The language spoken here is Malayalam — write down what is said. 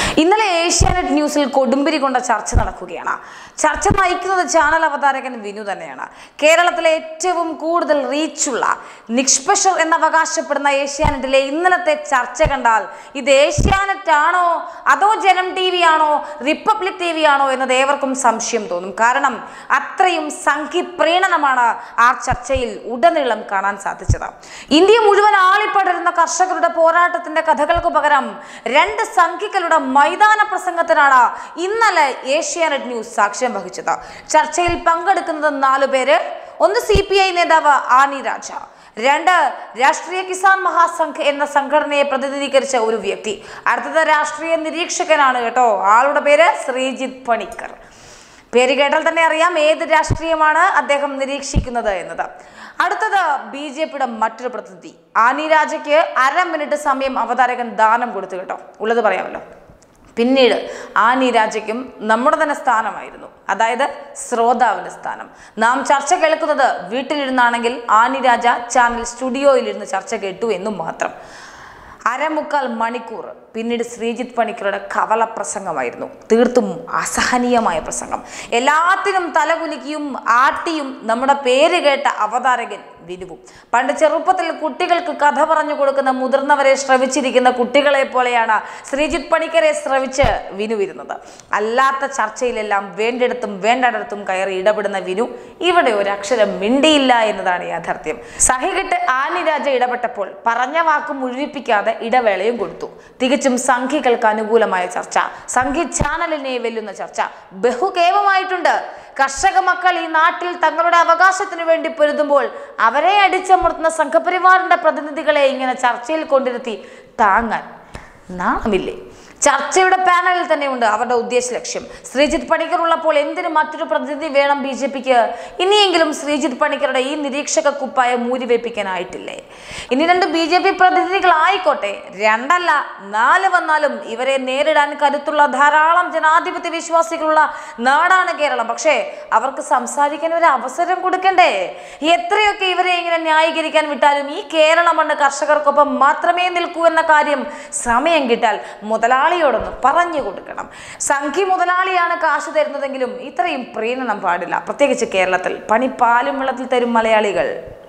ഇന്നലെ ഏഷ്യാനെറ്റ് ന്യൂസിൽ കൊടുമ്പിരി കൊണ്ട ചർച്ച നടക്കുകയാണ് ചർച്ച നയിക്കുന്നത് ചാനൽ അവതാരകൻ വിനു തന്നെയാണ് കേരളത്തിലെ ഏറ്റവും കൂടുതൽ റീച്ചുള്ള നിഷ്പക്ഷർ എന്ന് അവകാശപ്പെടുന്ന ഏഷ്യാനെറ്റിലെ ഇന്നലത്തെ ചർച്ച കണ്ടാൽ ഇത് ഏഷ്യാനെറ്റ് ആണോ അതോ ജനം ടി വി ആണോ റിപ്പബ്ലിക് ടി വി ആണോ എന്നത് ഏവർക്കും സംശയം തോന്നും കാരണം അത്രയും സംഘിപ്രീണനമാണ് ആ ചർച്ചയിൽ ഉടനീളം കാണാൻ സാധിച്ചത് ഇന്ത്യ മുഴുവൻ ആളിപ്പടരുന്ന കർഷകരുടെ പോരാട്ടത്തിന്റെ കഥകൾക്ക് പകരം രണ്ട് സംഖ്യകളുടെ മൈതാന പ്രസംഗത്തിനാണ് ഇന്നലെ ഏഷ്യാനെറ്റ് ന്യൂസ് സാക്ഷ്യം വഹിച്ചത് ചർച്ചയിൽ പങ്കെടുക്കുന്നത് നാലു പേര് ഒന്ന് സി പി ഐ നേതാവ് ആനി രാജ രണ്ട് രാഷ്ട്രീയ കിസാൻ മഹാസംഘ് എന്ന സംഘടനയെ പ്രതിനിധീകരിച്ച ഒരു വ്യക്തി അടുത്തത് രാഷ്ട്രീയ നിരീക്ഷകനാണ് കേട്ടോ ആളുടെ പേര് ശ്രീജിത്ത് പണിക്കർ പേര് കേട്ടാൽ തന്നെ അറിയാം ഏത് രാഷ്ട്രീയമാണ് അദ്ദേഹം നിരീക്ഷിക്കുന്നത് എന്നത് അടുത്തത് ബി ജെ പിയുടെ മറ്റൊരു പ്രതിനിധി ആനി രാജയ്ക്ക് അര മിനിറ്റ് സമയം അവതാരകൻ ദാനം കൊടുത്തു കേട്ടോ ഉള്ളത് പറയാമല്ലോ പിന്നീട് ആനി രാജയ്ക്കും നമ്മുടെ തന്നെ സ്ഥാനമായിരുന്നു അതായത് ശ്രോതാവിന്റെ സ്ഥാനം നാം ചർച്ച കേൾക്കുന്നത് വീട്ടിലിരുന്നാണെങ്കിൽ ആനി രാജ ചാനൽ സ്റ്റുഡിയോയിലിരുന്ന് ചർച്ച കേട്ടു എന്നും മാത്രം അരമുക്കാൽ മണിക്കൂർ പിന്നീട് ശ്രീജിത്ത് പണിക്കരുടെ കവല പ്രസംഗമായിരുന്നു തീർത്തും അസഹനീയമായ പ്രസംഗം എല്ലാത്തിനും തലകുലുക്കിയും ആട്ടിയും നമ്മുടെ പേര് കേട്ട അവതാരകൻ വിനുവും പണ്ട് ചെറുപ്പത്തിൽ കുട്ടികൾക്ക് കഥ പറഞ്ഞു കൊടുക്കുന്ന മുതിർന്നവരെ ശ്രവിച്ചിരിക്കുന്ന കുട്ടികളെ പോലെയാണ് ശ്രീജിത്ത് പണിക്കരെ ശ്രവിച്ച് വിനു ഇരുന്നത് അല്ലാത്ത ചർച്ചയിലെല്ലാം വേണ്ടിടത്തും വേണ്ടയിടത്തും കയറി ഇടപെടുന്ന വിനു ഇവിടെ ഒരു അക്ഷരം മിണ്ടിയില്ല എന്നതാണ് യാഥാർത്ഥ്യം സഹികെട്ട് ആനിരാജ ഇടപെട്ടപ്പോൾ പറഞ്ഞ വാക്ക് മുഴുവിപ്പിക്കാതെ ഇടവേളയും കൊടുത്തു തികച്ചും സംഖ്യകൾക്ക് അനുകൂലമായ ചർച്ച സംഖ്യ ചാനലിനെ വെല്ലുന്ന ചർച്ച ബഹുകേമമായിട്ടുണ്ട് കർഷക മക്കൾ ഈ നാട്ടിൽ തങ്ങളുടെ അവകാശത്തിന് വേണ്ടി പൊരുതുമ്പോൾ അവരെ അടിച്ചമർത്തുന്ന സംഘപരിവാറിന്റെ പ്രതിനിധികളെ ഇങ്ങനെ ചർച്ചയിൽ കൊണ്ടിരുത്തി താങ്ങാൻ നാണമില്ലേ ചർച്ചയുടെ പാനലിൽ തന്നെയുണ്ട് അവരുടെ ഉദ്ദേശ ലക്ഷ്യം ശ്രീജിത്ത് പണിക്കർ ഉള്ളപ്പോൾ എന്തിന് മറ്റൊരു പ്രതിനിധി വേണം ബി ജെ പിക്ക് ഇനിയെങ്കിലും ശ്രീജിത്ത് പണിക്കരുടെ ഈ നിരീക്ഷക കുപ്പായ മൂരിവെപ്പിക്കാനായിട്ടില്ലേ ഇനി രണ്ട് ബി ജെ പി പ്രതിനിധികളായിക്കോട്ടെ രണ്ടല്ല നാല് വന്നാലും ഇവരെ നേരിടാൻ കരുത്തുള്ള ധാരാളം ജനാധിപത്യ വിശ്വാസികളുള്ള നാടാണ് കേരളം പക്ഷേ അവർക്ക് സംസാരിക്കാൻ ഒരു അവസരം കൊടുക്കണ്ടേ എത്രയൊക്കെ ഇവരെ ഇങ്ങനെ ന്യായീകരിക്കാൻ വിട്ടാലും ഈ കേരള മണ്ണ് കർഷകർക്കൊപ്പം മാത്രമേ നിൽക്കൂ എന്ന കാര്യം സമയം കിട്ടാൽ മുതലാളിയോടൊന്ന് പറഞ്ഞു കൊടുക്കണം സംഖ്യ മുതലാളിയാണ് കാശ് തരുന്നതെങ്കിലും ഇത്രയും പ്രീണനം പാടില്ല പ്രത്യേകിച്ച് കേരളത്തിൽ പണി പാലും വെള്ളത്തിൽ തരും മലയാളികൾ